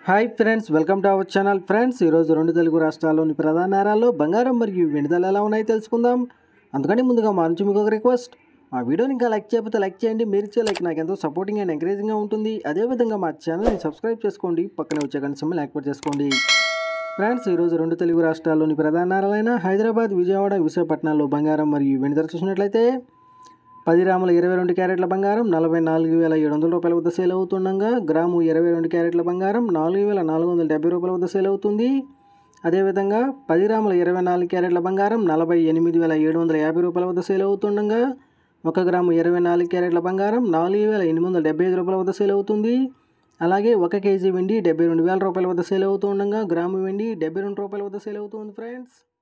hi friends welcome to our channel friends ఈరోజు రెండు తెలుగు రాష్ట్రాల్లోని ప్రధాన నగరాల్లో బంగారం మరియు వెండి ధరలు ఎలా ఉన్నాయో తెలుసుకుందాం అందుకని ముందుగా మా నుంచి మీకు ఒక రిక్వెస్ట్ మా వీడియోని ఇంకా లైక్ చేయకపోతే లైక్ చేయండి మీరు ఇచ్చే లైక్ నాకు ఎంతో సపోర్టింగ్ అండ్ ఎంకరేజింగ్గా ఉంటుంది అదేవిధంగా మా ఛానల్ని సబ్స్క్రైబ్ చేసుకోండి పక్కనే వచ్చే గంట సమ్మె యాక్టివేట్ చేసుకోండి ఫ్రెండ్స్ ఈరోజు రెండు తెలుగు రాష్ట్రాల్లోని ప్రధాన నగరాలైన హైదరాబాద్ విజయవాడ విశాఖపట్నంలో బంగారం మరియు వెండి ధర చూసినట్లయితే పది గ్రాముల ఇరవై రెండు క్యారెట్ల బంగారం నలభై నాలుగు వేల ఏడు వందల రూపాయల వద్ద సేల్ అవుతుండగా గ్రాము ఇరవై రెండు క్యారెట్ల బంగారం నాలుగు వేల నాలుగు వందల డెబ్బై రూపాయల వద్ద సేల్ అవుతుంది అదేవిధంగా పది గ్రాముల ఇరవై నాలుగు క్యారెట్ల బంగారం నలభై ఎనిమిది వేల ఏడు వందల యాభై రూపాయల వద్ద సేల్ అవుతుండగా ఒక గ్రాము ఇరవై నాలుగు క్యారెట్ల బంగారం నాలుగు వేల ఎనిమిది వందల డెబ్బై ఐదు రూపాయల వద్ద సేల్ అవుతుంది అలాగే ఒక కేజీ వెండి డెబ్బై రెండు వేల రూపాయల వద్ద సేల్ అవుతుండగా గ్రాము వెండి డెబ్బై రెండు రూపాయల వద్ద సేల్ అవుతుంది ఫ్రెండ్స్